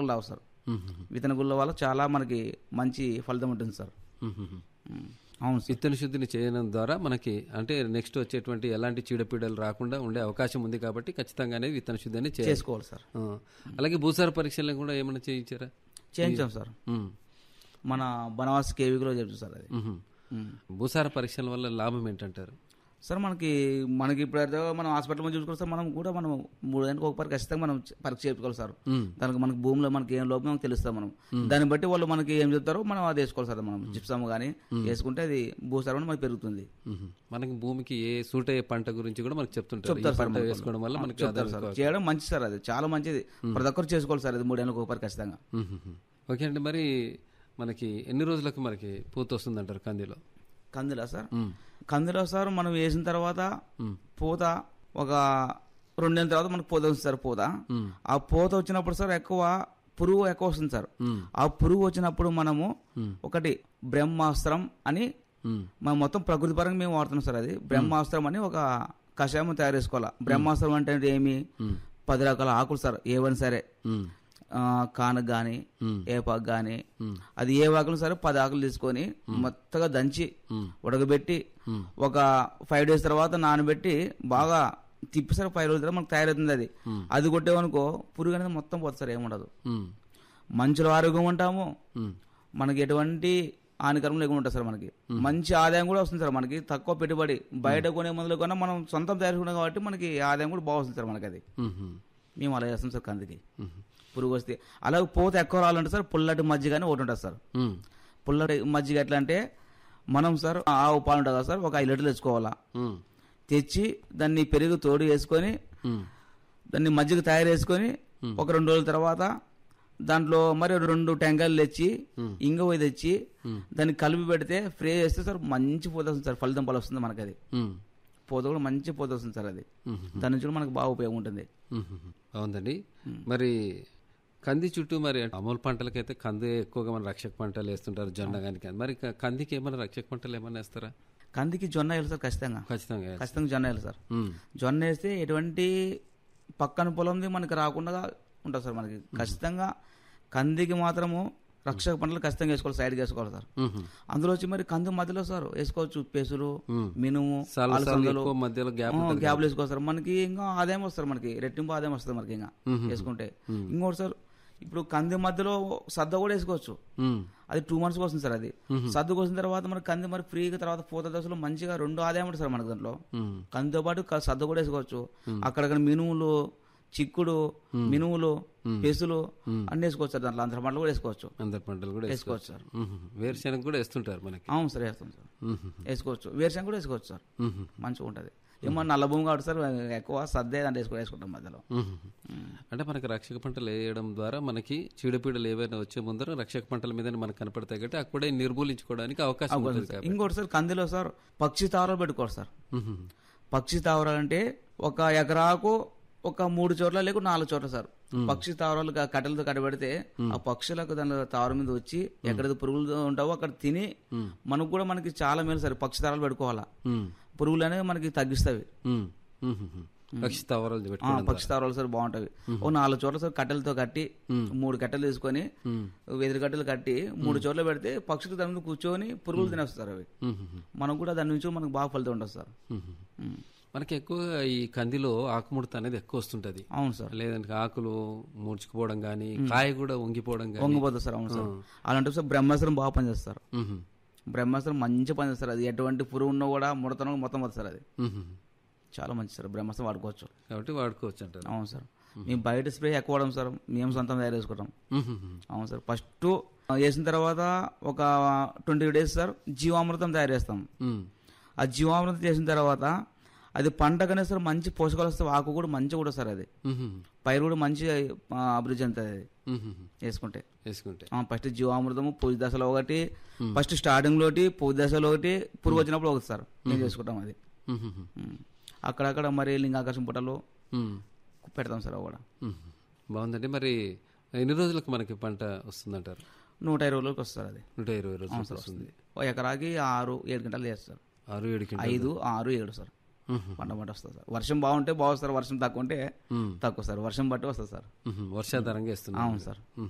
రావు sir మ్మ్. విత్తన గుళ్ళ వల్ల చాలా మనకి మంచి ఫలితం ఉంటుంది సార్ మ్మ్. ఉమ్. అవును సార్ విత్తన శుద్ధిని చేయడం ద్వారా మనకి అంటే నెక్స్ట్ వచ్చేటువంటి ఎలాంటి చీడపీడలు రాకుండా ఉండే అవకాశం ఉంది కాబట్టి ఖచ్చితంగానే విత్తన శుద్ధి అనేది చేయాలి చేసుకోవాలి సార్ ఆ. అలాగే భూసార పరీక్షలను కూడా ఏమైనా చేయించారా చేయించాం సార్ మ్మ్. మన బనవాస్ కేవీలో చెప్తాం సార్ అది మ్మ్. ఉమ్. భూసార పరీక్షల వల్ల లాభం ఏంటంటారు సార్ మనకి మనకి ఇప్పుడు అయితే మనం హాస్పిటల్ మీద చూసుకోవాలి సార్ మనం కూడా మనం మూడు గంటలకు ఒక పరి ఖచ్చితంగా మనం పరీక్ష చేయించుకోవాలి సార్ మ్మ్. దానికి మనకి భూమిలో మనకి ఏం లోపం మనకు తెలుస్తాం మనం దాన్ని బట్టి వాళ్ళు మనకి ఏం చెప్తారో మనం అది వేసుకోవాలి సార్ మనం జిప్సమ్ కానీ వేసుకుంటే అది భూసారం మనకి పెరుగుతుంది మ్మ్. మనకి భూమికి ఏ సూట్ అయ్యే పంట గురించి కూడా మనకు చెప్తుంటారు ఈ చెప్తారు సార్ పంట మనకు. వేసుకోవడం వల్ల మనకి చెప్తారు ఆదాయం సార్ చేయడం మంచిది సార్ అది చాలా మంచిది ప్రతి ఒక్కరు చేసుకోవాలి సార్ అది మూడు గంటలకు ఒక పరి ఖచ్చితంగా మ్మ్. ఓకే అండి మరి మనకి ఎన్ని రోజులకు మనకి పూత వస్తుంది అంటారు కందిలో కందిలా సార్ మ్మ్. కందిలో సార్ మనం వేసిన తర్వాత మ్మ్. పూత ఒక రెండు నెలల తర్వాత మనకు పూత వస్తుంది సార్ పూత మ్మ్. ఆ పూత వచ్చినప్పుడు సార్ ఎక్కువ పురుగు ఎక్కువ వస్తుంది సార్ మ్మ్. ఆ పురుగు వచ్చినప్పుడు మనము మ్మ్. ఒకటి బ్రహ్మాస్త్రం అని మ్మ్. మనం మొత్తం ప్రకృతి పరంగా మేము వాడుతున్నాం సార్ అది బ్రహ్మాస్త్రం అని ఒక కషాయం తయారు చేసుకోవాలి బ్రహ్మాస్త్రం అంటే ఏమి మ్మ్. పది రకాల ఆకులు సార్ ఏవని సరే మ్మ్. ఆ, కానకు కానీ మ్మ్. ఏపాకు కానీ మ్మ్. అది ఏ ఆకులు సరే పది ఆకులు తీసుకొని మొత్తగా దంచి మ్మ్. ఉడకబెట్టి మ్మ్. ఒక ఫైవ్ డేస్ తర్వాత నానబెట్టి బాగా తిప్పి సార్ ఫైవ్ రోజుల తర్వాత మనకు తయారవుతుంది అది మ్మ్. అది కొట్టేవనుకో పురుగు అనేది మొత్తం పోతుంది సార్ ఏముండదు మ్మ్. మంచులో ఆరోగ్యం ఉంటాము మ్మ్. మనకి ఎటువంటి హానికరం లేకుండా ఉంటుంది సార్ మనకి మంచి ఆదాయం కూడా వస్తుంది సార్ మనకి తక్కువ పెట్టుబడి బయట కొనే మందులు కన్నా మనం సొంతం తయారు చేసుకున్నాం కాబట్టి మనకి ఆదాయం కూడా బాగుంది సార్ మనకి అది మ్మ్. మేము అలా చేస్తాం సార్ కందికి మ్మ్. పురుగు వస్తే అలాగే పోత ఎక్కువ రావాలంటే సార్ పుల్లటి మజ్జిగ అని ఒకటి ఉంటుంది సార్ మ్మ్. పుల్లటి మజ్జిగ ఎట్లా అంటే మనం సార్ ఆవు పాలు ఉంటుంది కదా సార్ ఒక ఐదు లీటర్లు తెచ్చుకోవాలా మ్మ్. తెచ్చి దాన్ని పెరుగు తోడు వేసుకొని మ్మ్. దాన్ని మజ్జిగ తయారు చేసుకొని ఒక రెండు రోజుల తర్వాత దాంట్లో మరి రెండు టెంకాయలు తెచ్చి మ్మ్. ఇంగ పోయి తెచ్చి మ్మ్. దాన్ని కలిపి పెడితే ఫ్రై చేస్తే సార్ మంచి పూత వస్తుంది సార్ ఫలితం పలు వస్తుంది మనకి అది మ్మ్. పూత కూడా మంచి పూత వస్తుంది సార్ అది మ్మ్. దాని నుంచి కూడా మనకు బాగా ఉపయోగం ఉంటుంది మ్మ్. బాగుందండి మరి కంది చుట్టూ మరి అమూల్ పంటలకైతే కంది ఎక్కువగా మన రక్షక పంటలు వేస్తుంటారు జొన్న కానీ మరి క- కందికి ఏమైనా రక్షక పంటలు ఏమైనా వేస్తారా కందికి జొన్న వేయాలి సార్ ఖచ్చితంగా ఖచ్చితంగా వేస్తారు. ఖచ్చితంగా జొన్న వేయాలి సార్ మ్మ్. జొన్న వేస్తే ఎటువంటి పక్కన పొలంది మనకి రాకుండా ఉంటుంది సార్ మనకి ఖచ్చితంగా కందికి మాత్రము రక్షక పంటలు ఖచ్చితంగా వేసుకోవాలి సైడ్కి వేసుకోవాలి సార్ మ్మ్. అందులో వచ్చి మరి కంది మధ్యలో సార్ వేసుకోవచ్చు పెసురు మ్మ్. మినుము సాలు సాలు అలసందలు ఎక్కువ మధ్యలో గ్యాప్ ఆ, ఉంటుంది గ్యాప్లు వేసుకోవాలి సార్ మనకి ఇంకా ఆదాయం వస్తుంది మనకి రెట్టింపు ఆదాయం వస్తుంది మనకి ఇంకా వేసుకుంటే ఇంకోటి సార్ ఇప్పుడు కంది మధ్యలో సద్ద కూడా వేసుకోవచ్చు మ్మ్. అది టూ మంత్స్కి వస్తుంది సార్ అది సద్దు కోసిన తర్వాత మనకి కంది మరి ఫ్రీగా తర్వాత పూత దశలో మంచిగా రెండు ఆదాయం ఉంటుంది సార్ మనకి దాంట్లో మ్మ్. కందితో పాటు క- సద్ద కూడా వేసుకోవచ్చు అక్కడక్కడ మినుములు చిక్కుడు మినుములు పెసులు అన్ని వేసుకోవచ్చు సార్ దాంట్లో అంతర పంటలు కూడా వేసుకోవచ్చు అందరి పంటలు కూడా వేసుకోవచ్చు సార్ మ్మ్. వేరుశెనగ కూడా వేస్తుంటారు మనకి అవును సార్ వేస్తాం సార్ మ్మ్. వేసుకోవచ్చు వేరుశనగ కూడా వేసుకోవచ్చు సార్ మ్మ్. మంచిగా ఉంటుంది ఏమో నల్ల భూమి కాబట్టి సార్ ఎక్కువ సద్దే దాంట్లో వేసుకు వేసుకుంటాం మధ్యలో మ్మ్. అంటే మనకి రక్షక పంటలు వేయడం ద్వారా మనకి చీడపీడలు ఏవైనా వచ్చే ముందర రక్షక పంటల మీద మనకు కనపడతాయి కాబట్టి అక్కడే నిర్మూలించుకోవడానికి అవకాశం ఉంటుంది కాబట్టి ఇంకోటి సార్ కందిలో సార్ పక్షి తావరాలు పెట్టుకోవాలి సార్ మ్మ్. పక్షి తావరాలు అంటే ఒక ఎకరాకు ఒక మూడు చోట్ల లేక నాలుగు చోట్ల సార్ పక్షి తావరాలు క- కట్టెలతో కట్టబెడితే ఆ పక్షులకు దాని తావరం మీద వచ్చి ఎక్కడైతే పురుగులు ఉంటావో అక్కడ తిని మనకు కూడా మనకి చాలా మేలు సార్ పక్షి తావరాలు పెట్టుకోవాలా మ్మ్. పురుగులు అనేవి మనకి తగ్గిస్తాయి మ్మ్. మ్మ్. రక్షిత స్థావరాలు ఆ, పెట్టుకోవడం పక్షి తావరాలు సార్ బాగుంటవి ఓ నాలుగు చోట్ల సార్ కట్టెలతో కట్టి మూడు కట్టెలు తీసుకొని మ్మ్. వెదిరి కట్టెలు కట్టి మూడు చోట్ల పెడితే పక్షులు దాని మీద కూర్చొని పురుగులు తినేస్తారు అవి మ్మ్. మనం కూడా దాని నుంచి మనకు బాగా ఫలితం ఉంటుంది సార్ మ్మ్. ఉమ్. మనకి ఎక్కువగా ఈ కందిలో ఆకుముడత అనేది ఎక్కువ వస్తుంటది అవును సార్ లేదంటే ఆకులు ముడుచుకుపోవడం కానీ కాయ కూడా వంగిపోవడం కానీ వంగిపోతుంది సార్ అవును సార్ అలాంటి సార్ బ్రహ్మాస్త్రం బాగా పనిచేస్తారు బ్రహ్మాస్త్రం మంచి పనిచేస్తారు అది ఎటువంటి పురుగు ఉన్నా కూడా ముడతను మొత్తం వస్తుంది సార్ అది చాలా మంచి సార్ బ్రహ్మాస్త్రం వాడుకోవచ్చు కాబట్టి వాడుకోవచ్చు అంటారు అవును సార్ మేము బయట స్ప్రే ఎక్కువ వాడడం సార్ మేము సొంతం తయారు చేసుకుంటాం మ్మ్. అవును సార్ ఫస్ట్ వేసిన తర్వాత ఒక ట్వంటీ డేస్ సార్ జీవామృతం తయారు చేస్తాం మ్మ్. ఆ జీవామృతం చేసిన తర్వాత అది పంటగానే సార్ మంచి పోషకాలు వస్తే ఆకు కూడా మంచిగా కూడా సార్ అది మ్మ్. పైరు కూడా మంచి ఆ, అభివృద్ధి చెందుతుంది అది మ్మ్. వేసుకుంటే వేసుకుంటే ఆ, ఫస్ట్ జీవామృతము పూజ దశలో ఒకటి ఫస్ట్ స్టార్టింగ్ లోటి పూజ దశలో ఒకటి పురుగు వచ్చినప్పుడు ఒకటి సార్ మేము చేసుకుంటాం అది మ్మ్. ఉమ్. అక్కడక్కడ మరి లింగాకర్షణ పుట్టలు మ్మ్. పెడతాం సార్ అవి కూడా మ్మ్. బాగుందండి మరి ఎన్ని రోజులకు మనకి పంట వస్తుందంటారు నూట ఇరవై రోజులకి వస్తారు అది నూట ఇరవై రోజులకు వస్తుంది ఓ ఎకరాకి ఆరు ఏడు గంటలు చేస్తారు ఆరు ఏడు కింటాలు ఐదు ఆరు ఏడు సార్ మ్మ్. పంట పంట వస్తుంది సార్ వర్షం బాగుంటే బాగుంది సార్ వర్షం తక్కువ ఉంటే మ్మ్. తక్కువ సార్ వర్షం బట్టి వస్తుంది సార్ మ్మ్. వర్షాధారంగా ఇస్తున్నాం అవును సార్